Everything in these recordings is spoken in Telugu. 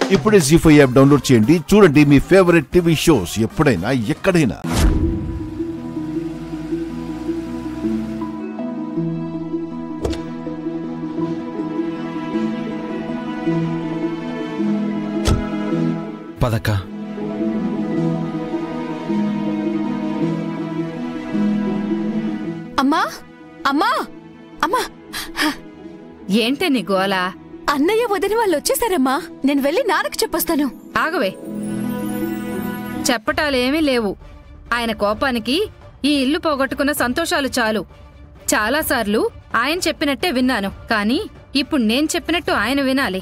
ఇప్పుడే జీ ఫైవ్ యాప్ డౌన్లోడ్ చేయండి చూడండి మీ ఫేవరెట్ టీవీ షోస్ ఎప్పుడైనా ఎక్కడైనా పదక్క అమ్మా అమ్మా అమ్మా ఏంటే నీ గోల అన్నయ్య వదిన వాళ్ళు వచ్చేసారమ్మా నేను వెళ్ళి నాన్నకు చెప్పొస్తాను ఆగవే చెప్పటాలేమీ లేవు ఆయన కోపానికి ఈ ఇల్లు పోగొట్టుకున్న సంతోషాలు చాలు చాలాసార్లు ఆయన చెప్పినట్టే విన్నాను కానీ ఇప్పుడు నేను చెప్పినట్టు ఆయన వినాలి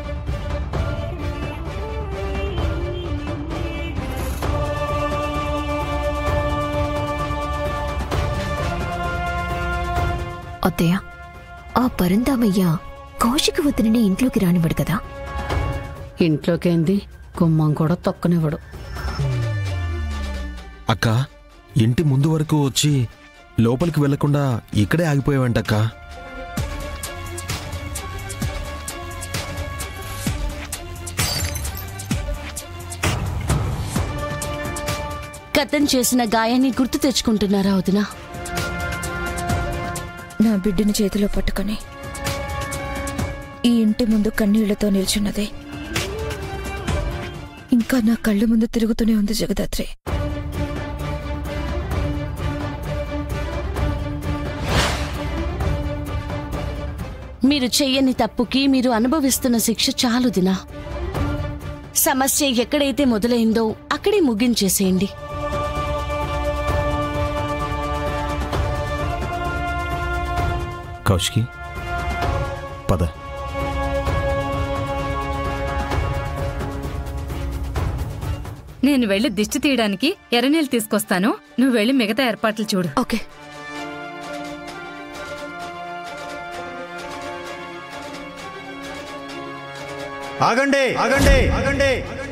అత్తయ్య ఆ పరందామయ్య కౌశిక వదిలిని ఇంట్లోకి రానివ్వడు కదా ఇంట్లోకేంది గుమ్మం కూడా తొక్కనివ్వడు అక్క ఇంటి ముందు వరకు వచ్చి లోపలికి వెళ్లకుండా ఇక్కడే ఆగిపోయావంటక్క గతం చేసిన గాయాన్ని గుర్తు తెచ్చుకుంటున్నారా వదినా నా బిడ్డని చేతిలో పట్టుకొని ఈ ఇంటి ముందు కన్నీళ్లతో నిల్చున్నదే ఇంకా నా కళ్ళ ముందు తిరుగుతూనే ఉంది జగదాత్రి మీరు చెయ్యని తప్పుకి మీరు అనుభవిస్తున్న శిక్ష చాలు దినా సమస్య ఎక్కడైతే మొదలైందో అక్కడే ముగించేసేయండి కౌశికి పద నేను వెళ్లి దిష్టి తీయడానికి ఎర్రనీళ్ళు తీసుకొస్తాను నువ్వు వెళ్ళి మిగతా ఏర్పాట్లు చూడు ఓకే ఆగండి ఆగండి ఆగండి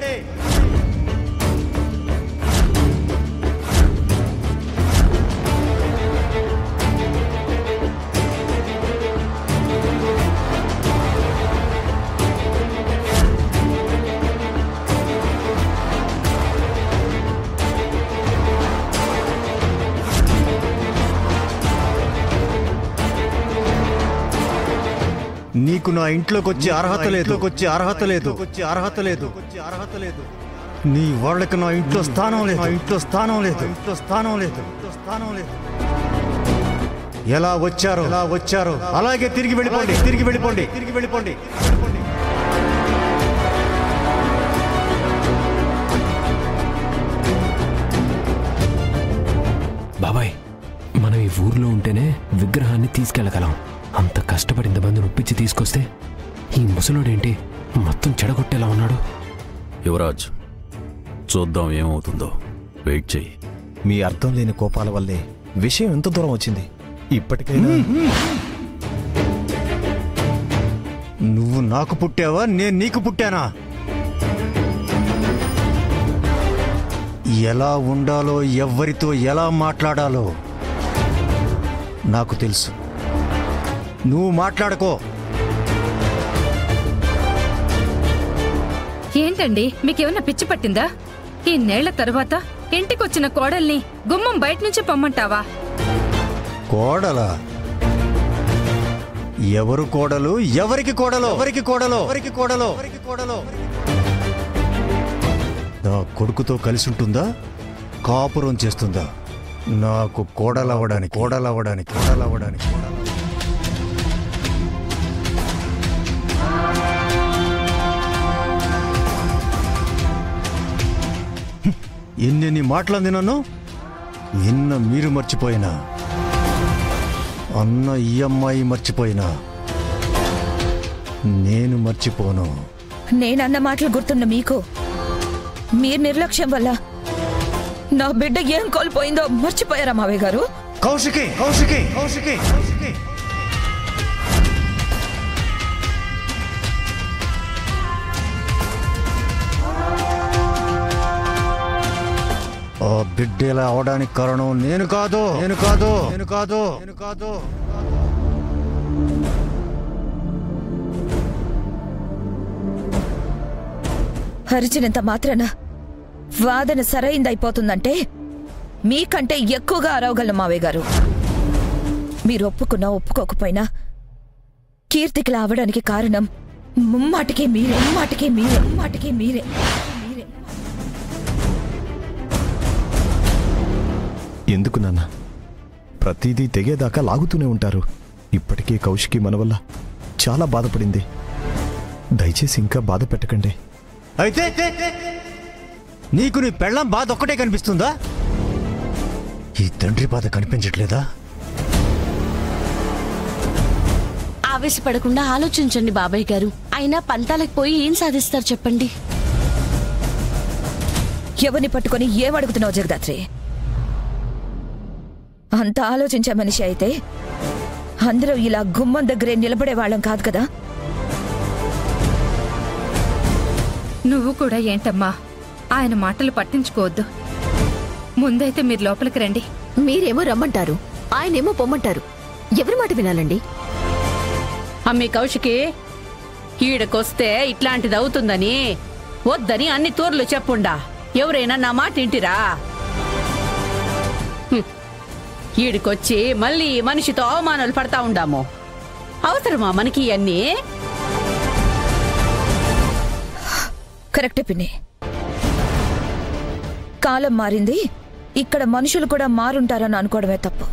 నీకు నా ఇంట్లోకి వచ్చే అర్హత లేదు వచ్చే అర్హత లేదు వచ్చే అర్హత లేదు వచ్చే అర్హత లేదు నీ వాళ్ళకి నా ఇంట్లో స్థానం లేదు నా ఇంట్లో స్థానం లేదు ఇంట్లో స్థానం లేదు ఇంట్లో స్థానం లేదు ఎలా వచ్చారో ఎలా వచ్చారో అలాగే తిరిగి వెళ్ళిపోండి తిరిగి వెళ్ళిపోండి తిరిగి వెళ్ళిపోండి వెళ్ళిపోండి. బాబాయ్ మనం ఈ ఊర్లో ఉంటేనే విగ్రహాన్ని తీసుకెళ్ళగలం అంత కష్టపడి ఇంతమంది నొప్పించి తీసుకొస్తే ఈ ముసలోడేంటి మొత్తం చెడగొట్టేలా ఉన్నాడు యువరాజ్ చూద్దాం ఏమవుతుందో వెయిట్ చెయ్యి మీ అర్థం లేని కోపాల వల్లే విషయం ఎంత దూరం వచ్చింది ఇప్పటికైనా నువ్వు నాకు పుట్టావా నేను నీకు పుట్టానా ఎలా ఉండాలో ఎవ్వరితో ఎలా మాట్లాడాలో నాకు తెలుసు నువ్వు మాట్లాడుకో ఏంటండి మీకేమన్నా పిచ్చి పట్టిందా ఈ నేళ్ల తర్వాత ఇంటికొచ్చిన కోడల్ని గుమ్మం బయట నుంచి పొమ్మంటావా కోడలా ఎవరు కోడలు ఎవరికి కోడలు ఎవరికి కోడలు ఎవరికి కోడలు ఎవరికి కోడలు నా కొడుకుతో కలిసి ఉంటుందా కాపురం చేస్తుందా నాకు కోడలవ్వడానికి కోడలవ్వడానికి కోడలవ్వడానికి కోడలవ్వడానికి. హ్మ్. ఎన్నెన్ని మాటలంది నన్ను నిన్న మీరు మర్చిపోయినా అన్న ఈ అమ్మాయి మర్చిపోయినా నేను మర్చిపోను నేనన్న మాటలు గుర్తున్న మీకు మీరు నిర్లక్ష్యం వల్ల నా బిడ్డ ఏం కోల్పోయిందో మర్చిపోయారా మావయ్య గారు కౌశికి కౌశికి కౌశికి కౌశికి ఆ బిడ్డ ఇలా అవడానికి కారణం నేను కాదు నేను కాదు నేను కాదు నేను కాదు అరిచినంత మాత్రాన వాదన సరైందైపోతుందంటే మీకంటే ఎక్కువగా అరవగలను మావయ్య గారు మీరు ఒప్పుకున్నా ఒప్పుకోకపోయినా కీర్తికిలా అవడానికి కారణం ముమ్మాటికి మీరే ముమ్మాటికి మీరే ముమ్మాటికి మీరే మీరే ఎందుకు నాన్న ప్రతిదీ తెగేదాకా లాగుతూనే ఉంటారు ఇప్పటికే కౌశికి మన వల్ల చాలా బాధపడింది దయచేసి ఇంకా బాధ పెట్టకండి అయితే నీకు నీ పెళ్ళం బాధ ఒక్కటే కనిపిస్తుందా ఈ తండ్రి బాధ కనిపించట్లేదా ఆవేశపడకుండా ఆలోచించండి బాబాయ్ గారు అయినా పంతాలకు పోయి ఏం సాధిస్తారు చెప్పండి ఎవరిని పట్టుకొని ఏమడుగుతున్నావు జగదాత్రి అంత ఆలోచించే మనిషి అయితే అందరూ ఇలా గుమ్మం దగ్గరే నిలబడే వాళ్ళం కాదు కదా నువ్వు కూడా ఏంటమ్మా ఆయన మాటలు పట్టించుకోవద్దు ముందైతే మీరు లోపలికి రండి మీరేమో రమ్మంటారు ఆయనేమో పొమ్మంటారు ఎవరి మాట వినాలండి అమ్మి కౌశికి ఈడకొస్తే ఇట్లాంటిది అవుతుందని వద్దని అన్ని తూర్లు చెప్పుండా ఎవరైనా నా మాట ఇంటిరా హ్మ్. ఈడికొచ్చి మళ్ళీ ఈ మనిషితో అవమానాలు పడతా ఉండాము అవసరమా మనకి ఇవన్నీ కరెక్టే పిన్ని కాలం మారింది ఇక్కడ మనుషులు కూడా మారుంటారని అనుకోవడమే తప్పు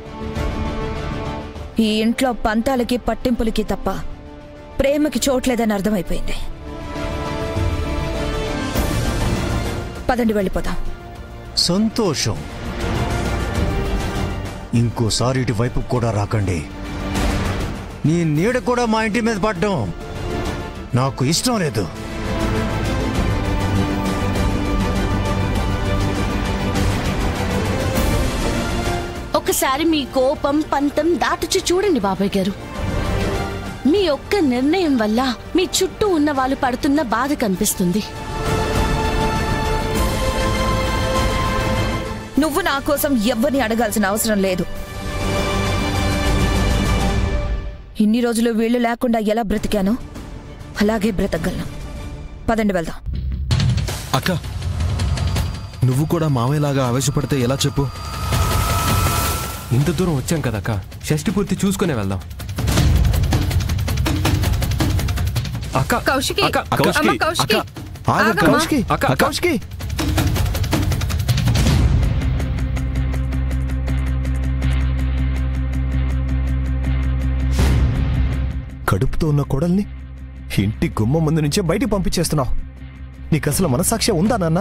ఈ ఇంట్లో పంతాలకి పట్టింపులకి తప్ప ప్రేమకి చోట్లేదని అర్థమైపోయింది పదండి వెళ్ళిపోదాం సంతోషం ఇంకోసారి ఇటు వైపు కూడా రాకండి నీ నీడ కూడా మా ఇంటి మీద పడ్డం నాకు ఇష్టం లేదు ఒకసారి మీ కోపం పంతం దాటుచి చూడండి బాబాయ్ గారు మీ ఒక్క నిర్ణయం వల్ల మీ చుట్టూ ఉన్న వాళ్ళు పడుతున్న బాధ కనిపిస్తుంది నువ్వు నా కోసం ఎవ్వరిని అడగాల్సిన అవసరం లేదు ఇన్ని రోజులు వీళ్ళు లేకుండా ఎలా బ్రతికానో అలాగే బ్రతకగలను పదండి వెళ్దాం అక్క నువ్వు కూడా మామయ్యలాగా ఆవేశపడితే ఎలా చెప్పు ఇంత దూరం వచ్చాం కదక్క షష్టి పూర్తి చూసుకునే వెళ్దాం అక్క కౌశికి అక్క, అమ్మ కౌశికి ఆగక్క. ఆగమ్మా. కౌశికి, అక్క, అక్క. కౌశికి. కడుపుతో ఉన్న కోడల్ని ఇంటి గుమ్మం ముందు నుంచే బయటికి పంపించేస్తున్నావు నీకు అసలు మనసాక్షి ఉందా నాన్న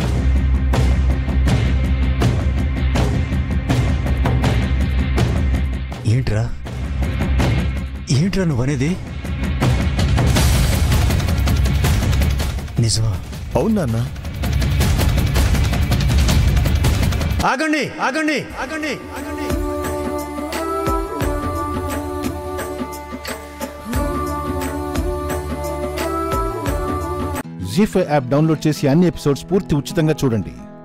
ఏంట్రా ఏంట్రా నువ్వనేది నిజమా అవును నాన్న ఆగండి ఆగండి ఆగండి ఆగండి జీ ఫైవ్ యాప్ డౌన్లోడ్ చేసి అన్ని ఎపిసోడ్స్ పూర్తి ఉచితంగా చూడండి